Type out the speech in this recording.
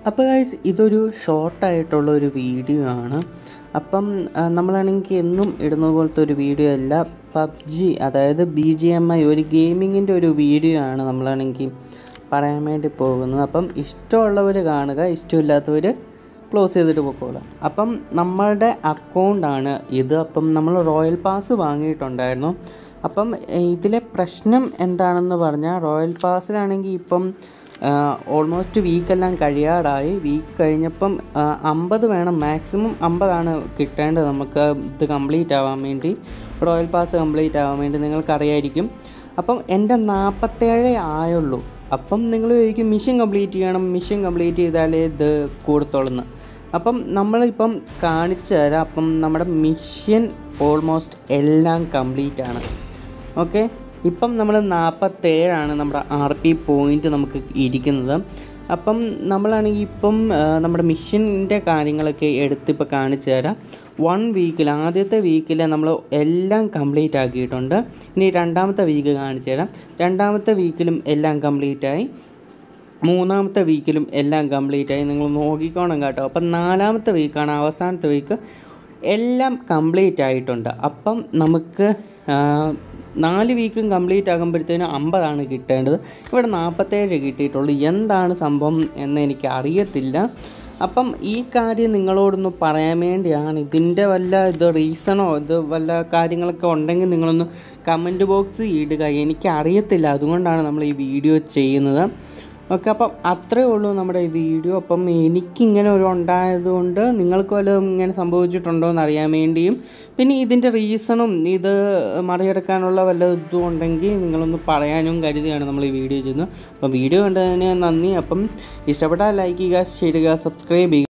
അപ്പോൾ ഗൈസ് ഇതൊരു ഷോർട്ടായിട്ടുള്ള ഒരു വീഡിയോ ആണ് അപ്പം ആ, നമ്മളാണെങ്കിൽ എന്നും ഇടുന്ന പോലത്തെ ഒരു വീഡിയോ അല്ല പബ്ജി അതായത് ബി ജി എം ഐ ഒരു ഗെയിമിങ്ങിൻ്റെ ഒരു വീഡിയോ ആണ് നമ്മളാണെങ്കിൽ പറയാൻ വേണ്ടി പോകുന്നത് അപ്പം ഇഷ്ടമുള്ളവർ കാണുക ഇഷ്ടമില്ലാത്തവർ ക്ലോസ് ചെയ്തിട്ട് പൊക്കോളാം അപ്പം നമ്മളുടെ അക്കൗണ്ടാണ് ഇത് അപ്പം നമ്മൾ റോയൽ പാസ് വാങ്ങിയിട്ടുണ്ടായിരുന്നു അപ്പം ഏഹ്, ഇതിലെ പ്രശ്നം എന്താണെന്ന് പറഞ്ഞാൽ റോയൽ പാസിലാണെങ്കിൽ ഇപ്പം ഓൾമോസ്റ്റ് വീക്കെല്ലാം കഴിയാറായി വീക്ക് കഴിഞ്ഞപ്പം അമ്പത് വേണം മാക്സിമം അമ്പതാണ് കിട്ടേണ്ടത് നമുക്ക് ഇത് കംപ്ലീറ്റ് ആവാൻ വേണ്ടി റോയൽ പാസ് കംപ്ലീറ്റ് ആവാൻ വേണ്ടി നിങ്ങൾക്കറിയായിരിക്കും അപ്പം എൻ്റെ നാൽപ്പത്തേഴേ ആയുള്ളൂ അപ്പം നിങ്ങൾ ചോദിക്കും മിഷൻ കംപ്ലീറ്റ് ചെയ്യണം മിഷൻ കംപ്ലീറ്റ് ചെയ്താലേ ഇത് കൂടത്തുള്ളൂ അപ്പം നമ്മളിപ്പം കാണിച്ചു തരാം അപ്പം നമ്മുടെ മിഷൻ ഓൾമോസ്റ്റ് എല്ലാം കംപ്ലീറ്റ് ആണ് ഓക്കെ ഇപ്പം നമ്മൾ നാൽപ്പത്തേഴാണ് നമ്മുടെ ആർ പി പോയിൻ്റ് നമുക്ക് ഇരിക്കുന്നത് അപ്പം നമ്മളാണെങ്കിൽ ഇപ്പം ആ, നമ്മുടെ മിഷൻ്റെ കാര്യങ്ങളൊക്കെ എടുത്ത് ഇപ്പോൾ കാണിച്ചു തരാം വൺ വീക്കിൽ ആദ്യത്തെ വീക്കിൽ നമ്മൾ എല്ലാം കംപ്ലീറ്റ് ആക്കിയിട്ടുണ്ട് ഇനി രണ്ടാമത്തെ വീക്ക് കാണിച്ചു തരാം രണ്ടാമത്തെ വീക്കിലും എല്ലാം കംപ്ലീറ്റ് ആയി മൂന്നാമത്തെ വീക്കിലും എല്ലാം കംപ്ലീറ്റ് ആയി നിങ്ങൾ നോക്കിക്കോണം കേട്ടോ അപ്പം നാലാമത്തെ വീക്കാണ് അവസാനത്തെ വീക്ക് എല്ലാം കംപ്ലീറ്റ് ആയിട്ടുണ്ട് അപ്പം നമുക്ക് ആ, നാല് വീക്കും കംപ്ലീറ്റ് ആകുമ്പോഴത്തേനും അമ്പതാണ് കിട്ടേണ്ടത് ഇവിടെ നാൽപ്പത്തേഴ് കിട്ടിയിട്ടുള്ളൂ എന്താണ് സംഭവം എന്ന് എനിക്ക് അറിയത്തില്ല അപ്പം ഈ കാര്യം നിങ്ങളോടൊന്ന് പറയാൻ വേണ്ടിയാണ് ഇതിൻ്റെ വല്ല ഇത് റീസണോ ഇത് വല്ല കാര്യങ്ങളൊക്കെ ഉണ്ടെങ്കിൽ നിങ്ങളൊന്ന് കമൻറ്റ് ബോക്സ് ഇടുക എനിക്ക് അറിയത്തില്ല അതുകൊണ്ടാണ് നമ്മൾ ഈ വീഡിയോ ചെയ്യുന്നത് ഓക്കെ അപ്പം അത്രേ ഉള്ളൂ നമ്മുടെ ഈ വീഡിയോ അപ്പം എനിക്കിങ്ങനെ ഒരു ഉണ്ടായതുകൊണ്ട് നിങ്ങൾക്ക് വല്ലതും ഇങ്ങനെ സംഭവിച്ചിട്ടുണ്ടോ എന്ന് അറിയാൻ വേണ്ടിയും പിന്നെ ഇതിൻ്റെ റീസണും ഇത് മറികടക്കാനുള്ള വല്ല ഇതും ഉണ്ടെങ്കിൽ നിങ്ങളൊന്ന് പറയാനും കരുതിയാണ് നമ്മൾ ഈ വീഡിയോ ചെയ്യുന്നത് അപ്പം വീഡിയോ കണ്ടതിന് നന്ദി അപ്പം ഇഷ്ടപ്പെട്ടാൽ ലൈക്ക് ചെയ്യുക ഷെയർ ചെയ്യുക സബ്സ്ക്രൈബ് ചെയ്യുക